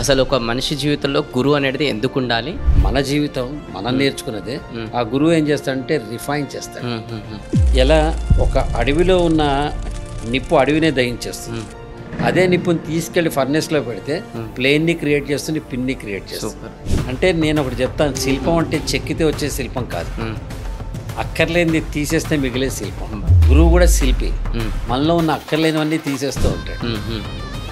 అసలు ఒక మనిషి జీవితంలో గురువు అనేది ఎందుకు ఉండాలి మన జీవితం మనం నేర్చుకున్నదే ఆ గురువు ఏం చేస్తాడంటే రిఫైన్ చేస్తాడు మ్మ్, మ్మ్, మ్మ్. ఎలా ఒక అడవిలో ఉన్న నిప్పు అడవినే దహించేస్తుంది అదే నిప్పుని తీసుకెళ్లి ఫర్నెస్లో పెడితే ప్లేన్ని క్రియేట్ చేస్తుంది పిన్ని క్రియేట్ చేస్తుంది సూపర్ అంటే నేను ఒకటి చెప్తాను శిల్పం అంటే చెక్కితే వచ్చే శిల్పం కాదు మ్మ్, అక్కర్లేనిది తీసేస్తే మిగిలే శిల్పం గురువు కూడా శిల్పి మ్మ్. మనలో ఉన్న అక్కర్లేనివన్నీ తీసేస్తూ ఉంటాడు మ్మ్, మ్మ్.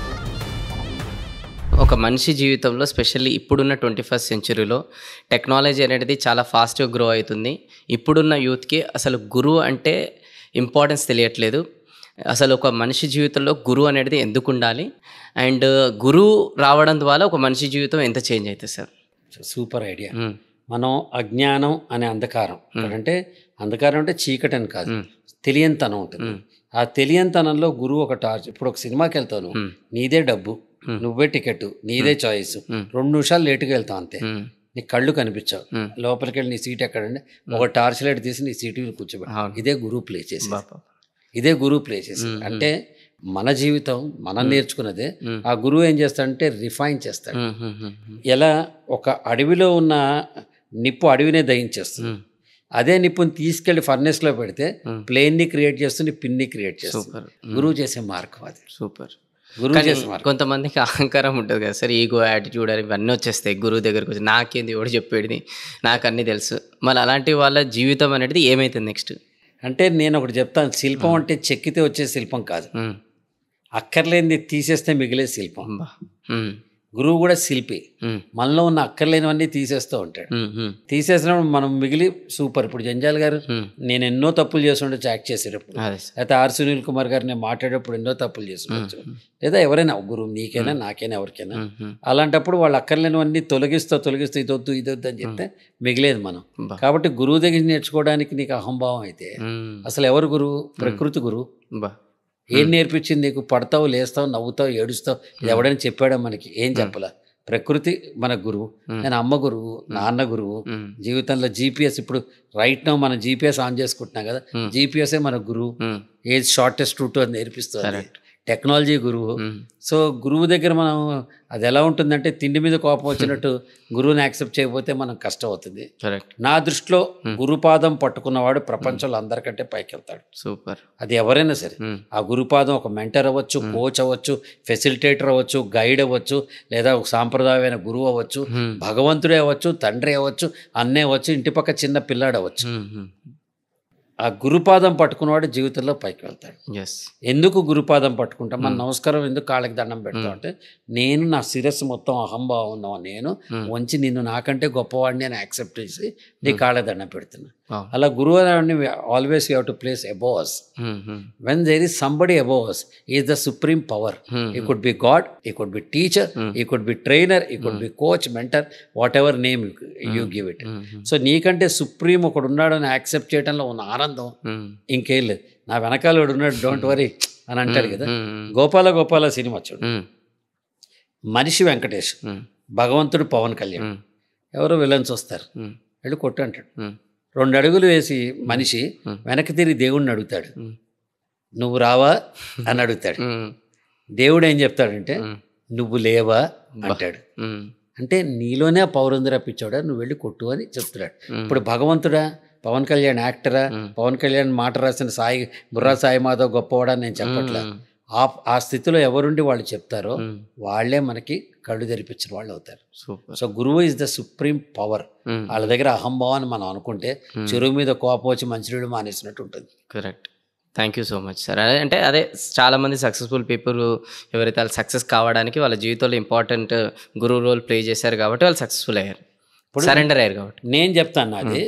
ఒక మనిషి జీవితంలో స్పెషల్లీ ఇప్పుడున్న ట్వంటీ ఫస్ట్ సెంచురీలో టెక్నాలజీ అనేది చాలా ఫాస్ట్గా గ్రో అవుతుంది ఇప్పుడున్న యూత్కి అసలు గురువు అంటే ఇంపార్టెన్స్ తెలియట్లేదు అసలు ఒక మనిషి జీవితంలో గురువు అనేది ఎందుకు ఉండాలి అండ్ గురువు రావడం ద్వారా ఒక మనిషి జీవితం ఎంత చేంజ్ అవుతుంది సార్ సూపర్ ఐడియా మ్మ్. మనం అజ్ఞానం అనే అంధకారం అంటే అంధకారం అంటే చీకటి అని కాదు మ్మ్. తెలియంతనం ఉంటుంది ఆ తెలియంతనంలో గురువు ఒక టార్చ్ ఇప్పుడు ఒక సినిమాకి వెళ్తావు నువ్వు మ్మ్. నీదే డబ్బు నువ్వే టికెట్ నీదే చాయిస్ రెండు నిమిషాలు లేటుగా వెళ్తావు అంతే మ్మ్. నీ కళ్ళు కనిపించావు మ్మ్. లోపలికి వెళ్ళి నీ సీట్ ఎక్కడండి ఒక టార్చ్ లైట్ తీసి నీ సీట్ మీద కూర్చోబెట్టి అవును. ఇదే గురువు ప్లే చేసి బాబా ఇదే గురువు ప్లే చేసి అంటే మన జీవితం మనం నేర్చుకున్నదే మ్మ్. ఆ గురువు ఏం చేస్తాడంటే రిఫైన్ చేస్తాడు మ్మ్, మ్మ్, మ్మ్, మ్మ్. ఎలా ఒక అడవిలో ఉన్న నిప్పు అడవినే దహించేస్తుంది మ్మ్. అదే నిప్పుని తీసుకెళ్లి ఫర్నెస్లో పెడితే మ్మ్. ప్లేన్ని క్రియేట్ చేస్తుంది పిన్ని క్రియేట్ చేస్తుంది సూపర్ గురువు చేసే మార్గం అది సూపర్ గురువు కానీ చేసే మార్గం కొంతమందికి అహంకారం ఉంటుంది కదా సార్ ఈగో యాటిట్యూడ్ అని ఇవన్నీ వచ్చేస్తాయి గురువు దగ్గరకు వచ్చి నాకేంది ఎవడు చెప్పేది నాకు అన్నీ తెలుసు మళ్ళీ అలాంటి వాళ్ళ జీవితం అనేది ఏమవుతుంది నెక్స్ట్ అంటే నేను ఒకటి చెప్తాను శిల్పం అంటే చెక్కితే వచ్చే శిల్పం కాదు అక్కర్లేనిది తీసేస్తే మిగిలే శిల్పం గురువు కూడా శిల్పి మనలో ఉన్న అక్కర్లేనివన్నీ తీసేస్తూ ఉంటాడు తీసేసినప్పుడు మనం మిగిలి సూపర్ ఇప్పుడు జంజాల్ గారు నేను ఎన్నో తప్పులు చేస్తుండొచ్చు యాక్ట్ చేసేటప్పుడు అదే సార్ లేకపోతే ఆర్ సునీల్ కుమార్ గారు నేను మాట్లాడేటప్పుడు ఎన్నో తప్పులు చేస్తుండొచ్చు లేదా ఎవరైనా గురువు నీకైనా నాకైనా ఎవరికైనా మ్మ్, మ్మ్. అలాంటప్పుడు వాళ్ళు అక్కర్లేనివన్నీ తొలగిస్తూ తొలగిస్తూ ఇదొద్దు ఇదొద్దు అని చెప్తే మిగిలేదు మనం బా. కాబట్టి గురువు దగ్గర నేర్చుకోవడానికి నీకు అహంభావం అయితే మ్మ్. అసలు ఎవరు గురువు ప్రకృతి గురువు బా ఏం నేర్పించింది నీకు పడతావు లేస్తావు నవ్వుతావు ఏడుస్తావు ఇది ఎవడైనా చెప్పాడా మనకి ఏం చెప్పలా ప్రకృతి మన గురువు నేను అమ్మ గురువు నాన్న గురువు మ్మ్. జీవితంలో జీపీఎస్ ఇప్పుడు రైట్ నో మనం జీపీఎస్ ఆన్ చేసుకుంటున్నాం కదా జీపీఎస్ఏ మన గురువు మ్మ్. ఏది షార్టెస్ట్ రూట్ అని నేర్పిస్తుంది Correct. టెక్నాలజీ గురువు మ్మ్. సో గురువు దగ్గర మనం అది ఎలా ఉంటుందంటే తిండి మీద కోపం వచ్చినట్టు గురువుని యాక్సెప్ట్ చేయకపోతే మనం కష్టం అవుతుంది కరెక్ట్ నా దృష్టిలో గురుపాదం పట్టుకున్నవాడు ప్రపంచంలో అందరికంటే పైకి వెళ్తాడు సూపర్ అది ఎవరైనా సరే మ్మ్. ఆ గురుపాదం ఒక మెంటర్ అవ్వచ్చు కోచ్ అవ్వచ్చు ఫెసిలిటేటర్ అవ్వచ్చు గైడ్ అవ్వచ్చు లేదా ఒక సాంప్రదాయమైన గురువు అవ్వచ్చు మ్మ్. భగవంతుడే అవ్వచ్చు తండ్రి అవ్వచ్చు అన్నే అవ్వచ్చు ఇంటి పక్క చిన్న పిల్లాడు అవ్వచ్చు మ్మ్, మ్మ్. ఆ గురుపాదం పట్టుకున్నవాడు జీవితంలో పైకి వెళ్తాడు ఎస్ ఎందుకు గురుపాదం పట్టుకుంటాం మన నమస్కారం ఎందుకు కాళ్ళకి దండం పెడతాం అంటే నేను నా శిరస్సు మొత్తం అహంభావం ఉన్నావు నేను వంచి నిన్ను నాకంటే గొప్పవాడిని అని యాక్సెప్ట్ చేసి నీ కాళ్ళకి దండం పెడుతున్నా Wow. అలా గురువు అని always you have to place above us hmm, hmm. When there is somebody above us is the supreme power Hmm. He could be God he could be teacher he could be trainer he could be coach mentor whatever name you give it hmm, hmm. So నీకంటే supreme ఒకడు ఉన్నాడని accept చేయడంలో ఉన్న ఆనందం మ్మ్. ఇంకేం లేదు నా వెనకాల వాడు ఉన్నాడు డోంట్ వరీ అని అంటాడు కదా మ్మ్. గోపాల గోపాల సినిమా చూడు మ్మ్. మనిషి వెంకటేష్ మ్మ్. భగవంతుడు పవన్ కళ్యాణ్ మ్మ్. ఎవరో విలన్స్ వస్తారు మ్మ్. వెళ్ళి కొట్టు అంటాడు మ్మ్. రెండు అడుగులు వేసి మనిషి Hmm. వెనక్కి తిరిగి దేవుడిని అడుగుతాడు మ్మ్. నువ్వు రావా అని అడుగుతాడు మ్మ్. దేవుడు ఏం చెప్తాడంటే మ్మ్. నువ్వు లేవా అంటాడు మ్మ్. అంటే నీలోనే ఆ పౌరందర పిచ్చాడా నువ్వు వెళ్ళి కొట్టు అని చెప్తున్నాడు మ్మ్. ఇప్పుడు భగవంతుడా పవన్ కళ్యాణ్ యాక్టరా మ్మ్. పవన్ కళ్యాణ్ మాట రాసిన సాయి బుర్రా సాయి మాధవ్ గొప్పవాడా అని నేను చెప్పట్లే మ్మ్. ఆ ఆ స్థితిలో ఎవరుండి వాళ్ళు చెప్తారో మ్మ్. వాళ్ళే మనకి కళ్ళు తెరిపించిన వాళ్ళు అవుతారు సూపర్ సో గురువు is the supreme power hmm. వాళ్ళ దగ్గర అహంభావాన్ని మనం అనుకుంటే చెరువు మీద కోపం వచ్చి మంచినీళ్ళు మానేసినట్టు ఉంటుంది correct thank you so much sir అదే అంటే అదే చాలామంది సక్సెస్ఫుల్ పీపుల్ ఎవరైతే వాళ్ళు సక్సెస్ కావడానికి వాళ్ళ జీవితంలో ఇంపార్టెంట్ గురువు రోల్ ప్లే చేశారు కాబట్టి వాళ్ళు సక్సెస్ఫుల్ అయ్యారు సరెండర్ అయ్యారు కాబట్టి నేను చెప్తాను అది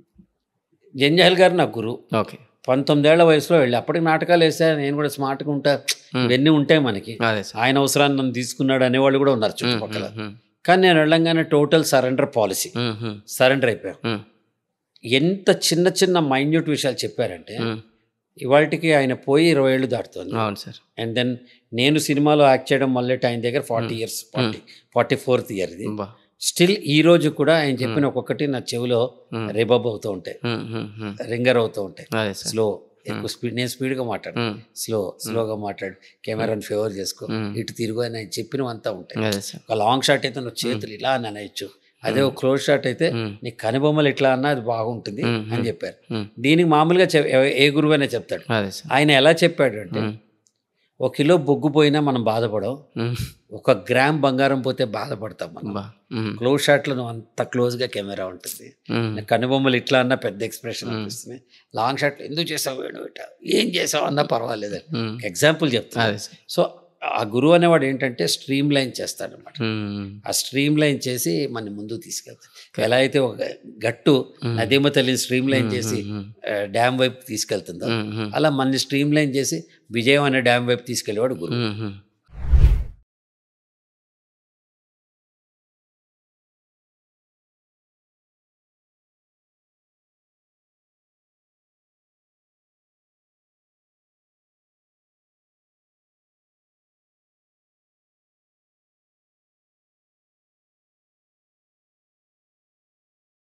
జంజాల్ గారు నా గురువు ఓకే పంతొమ్మిదేళ్ల వయసులో వెళ్ళి అప్పటికి నాటకాలు వేసా నేను కూడా స్మార్ట్గా ఉంటా ఇవన్నీ ఉంటాయి మనకి అదే సార్ ఆయన అవసరాన్ని నన్ను తీసుకున్నాడు అనేవాళ్ళు కూడా ఉన్నారు చుట్టుపక్కల మ్మ్. కానీ నేను వెళ్ళంగానే total surrender policy hmm. Hmm. Surrender అయిపోయాం మ్మ్. ఎంత చిన్న చిన్న మైన్యూట్ విషయాలు చెప్పారంటే మ్మ్. ఇవాళకి ఆయన పోయి ఇరవై ఏళ్ళు దాటుతుంది అవును సార్ అండ్ దెన్ నేను సినిమాలో యాక్ట్ చేయడం మొదలెట్టి ఆయన దగ్గర forty years forty forty fourth year ఇది బా స్టిల్ ఈ రోజు కూడా ఆయన చెప్పిన ఒక్కొక్కటి నా చెవిలో రిబబ్ అవుతూ ఉంటాయి మ్మ్. మ్మ్. మ్మ్. రింగర్ అవుతూ ఉంటాయి అదే సార్ స్లో ఎక్కువ స్పీడ్ నేను స్పీడ్గా మాట్లాడు ఉమ్, స్లో స్లోగా మాట్లాడు కెమెరాని ఫేవర్ చేసుకో మ్మ్. ఇటు తిరుగు అని ఆయన చెప్పినవంతా ఉంటాయి అదే సార్ ఒక లాంగ్ షాట్ అయితే నువ్వు చేతులు ఇలా అని అనేయచ్చు అదే ఒక క్లోజ్ షాట్ అయితే మ్మ్. నీ కనుబొమ్మలు ఇట్లా అన్నా అది బాగుంటుంది మ్మ్. అని చెప్పారు మ్మ్. దీనికి మామూలుగా చెప్- ఏ- ఏ గురువు అయినా చెప్తాడు అదే సార్ ఆయన ఎలా చెప్పాడు అంటే మ్మ్. ఒక కిలో బొగ్గు పోయినా మనం బాధపడం ఉమ్, ఒక గ్రామ్ బంగారం పోతే బాధపడతాం మనం బా ఉమ్, క్లోజ్ షాట్లో నువ్వు అంత క్లోజ్గా కెమెరా ఉంటుంది ఉమ్, నా కనుబొమ్మలు ఇట్లా అన్న పెద్ద ఎక్స్ప్రెషన్ అనిపిస్తుంది లాంగ్ షాట్ ఎందుకు చేసావు వేణు ఇట్లా ఏం చేసావు అన్నా పర్వాలేదు ఉమ్, ఎగ్జాంపుల్ చెప్తాను అదే సార్ సో ఆ గురువు అనేవాడు ఏంటంటే స్ట్రీమ్ లైన్ చేస్తాడనమాట ఉమ్, ఆ స్ట్రీమ్ లైన్ చేసి మన ముందుకు తీసుకెళ్తాడు ఎలా అయితే ఒక గట్టు నదీమ తల్లిని స్ట్రీమ్ లైన్ చేసి ఉమ్, డ్యామ్ వైపు తీసుకెళ్తుందో ఉమ్, ఉమ్, అలా మన స్ట్రీమ్ లైన్ చేసి విజయం అనే డ్యామ్ వైపు తీసుకెళ్ళేవాడు గురువు ఉమ్, ఉమ్.